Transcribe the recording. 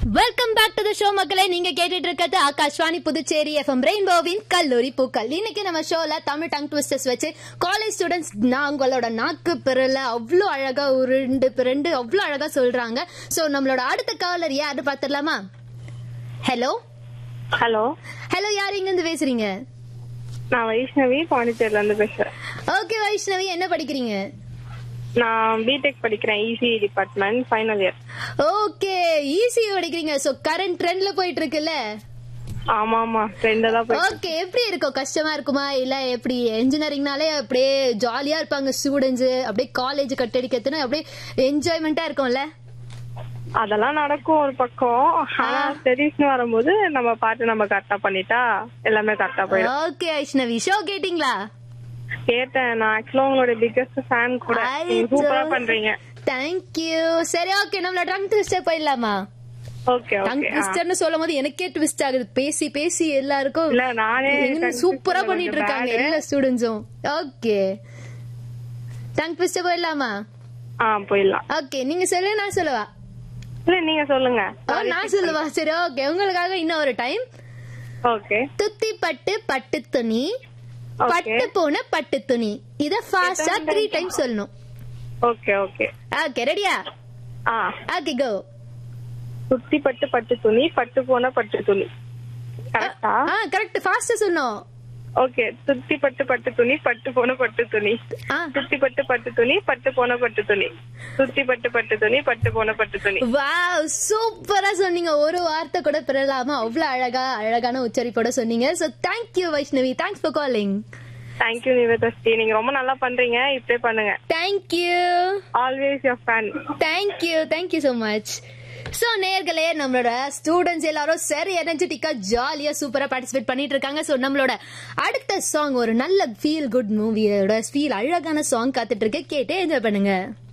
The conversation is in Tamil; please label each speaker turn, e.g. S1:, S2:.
S1: Welcome back to the show மக்களே நீங்க கேட்டுட்டு இருக்கிறது ஆகாஷ்வாணி புதுச்சேரி எஃப்எம் ரெயின்போவின் கல்லூரி பூக்கள் இன்னைக்கு நம்ம ஷோல தமிழ் டங் ட்விஸ்டர்ஸ் வச்சு காலேஜ் ஸ்டூடெண்ட்ஸ் அவங்களோட நாக்கு பிறல அவ்வளோ அழகா உருண்டு பிறண்டு அவ்வளோ அழகா சொல்றாங்க சோ நம்மளோட அடுத்த காலர் யாரு பாத்துடலாமா ஹலோ
S2: ஹலோ
S1: ஹலோ யார் இங்க இருந்து பேசுறீங்க
S2: நான் வைஷ்ணவி பாண்டிச்சேரில இருந்து பேசுறேன்
S1: ஓகே வைஷ்ணவி என்ன படிக்கிறீங்க
S2: நான் பிடெக் படிக்கிறேன் EC department final year
S1: okay EC படிக்கிறீங்க சோ கரண்ட் ட்ரெண்ட்ல போயிட்டு இருக்குல்ல
S2: ஆமா ஆமா ட்ரெண்ட் தான் போய்
S1: ஓகே எப்படி இருக்கும் கஷ்டமா இருக்குமா இல்ல எப்படி இன்ஜினியரிங்னாலே அப்படியே ஜாலியா இருப்பாங்க ஸ்டூடெண்ட்ஸ் அப்படியே காலேஜ் கட்டடிக்கிறதுன்னு அப்படியே என்ஜாய்மெண்டா இருக்கும்ல
S2: அதெல்லாம் நடக்கும் ஒரு பக்கம் ஆனா ஸ்டடீஸ்னு வரும்போது நம்ம பாட்டு நம்ம கரெக்டா பண்ணிட்டா எல்லாமே கரெக்டா போயிடும்
S1: ஓகே வைஷ்ணவி ஷோ கேட்டிங்களா
S2: கேட்டேன் நான் ஆக்சுவலா உங்களோட பிக்கஸ்ட் ஃபேன் கூட நீங்க சூப்பரா பண்றீங்க
S1: தேங்க்யூ சரி ஓகே நம்மளோட டங் ட்விஸ்டர் போயிடலாமா
S2: ஓகே
S1: டங்
S2: ஓகே
S1: ட்விஸ்டர்னு சொல்லும் போது எனக்கே ட்விஸ்ட் ஆகுது பேசி பேசி எல்லாருக்கும்
S2: இல்ல நானே tongue
S1: சூப்பரா
S2: twister
S1: பண்ணிட்டு
S2: கொஞ்சம்
S1: இருக்காங்க
S2: bad.
S1: எல்லா ஸ்டூடெண்ட்ஸும் ஓகே டங் ட்விஸ்டர் போயிடலாமா
S2: ஆ போயிடலாம்
S1: ஓகே நீங்க சொல்லு நான் சொல்லவா
S2: இல்ல நீங்க சொல்லுங்க
S1: ஓ, நான் சொல்லுவா சரி ஓகே உங்களுக்காக இன்னும் ஒரு டைம்
S2: ஓகே
S1: துத்தி பட்டு பட்டு துணி
S2: Okay.
S1: பட்டு போன பட்டு துணி இத ஃபாஸ்டா த்ரீ டைம் சொல்லணும்
S2: ஓகே ஓகே
S1: ஓகே ரெடியா
S2: ஆ
S1: ஓகே கோ
S2: சுத்தி பட்டு பட்டு துணி பட்டு போன பட்டு துணி கரெக்டா
S1: ஆ கரெக்ட் ஃபாஸ்டா சொல்லணும்
S2: ஓகே சுத்தி பட்டு பட்டு துணி பட்டு போன பட்டு துணி
S1: ஆ
S2: சுத்தி பட்டு பட்டு துணி பட்டு போன பட்டு துணி சுத்தி பட்டு பட்டு துணி பட்டு போன பட்டு துணி
S1: வாவ் சூப்பரா சொன்னீங்க ஒரு வார்த்தை கூட பிறலாம அவ்வளவு அழகா அழகான உச்சரிப்போட சொன்னீங்க so thank you Vaishnavi thanks for calling
S2: thank you Nivethashri நீங்க ரொம்ப நல்லா பண்றீங்க இப்படியே பண்ணுங்க
S1: thank you
S2: always your fan
S1: thank you thank you so much so நேர்களே நம்மளோட ஸ்டூடெண்ட்ஸ் எல்லாரும் சரி எனர்ஜெட்டிக்கா ஜாலியா சூப்பரா பார்ட்டிசிபேட் பண்ணிட்டு இருக்காங்க சோ நம்மளோட அடுத்த சாங் ஒரு நல்ல ஃபீல் குட் மூவியோட ஃபீல் அழகான சாங் காத்துட்டு இருக்கு கேட்டு என்ஜாய் பண்ணுங்க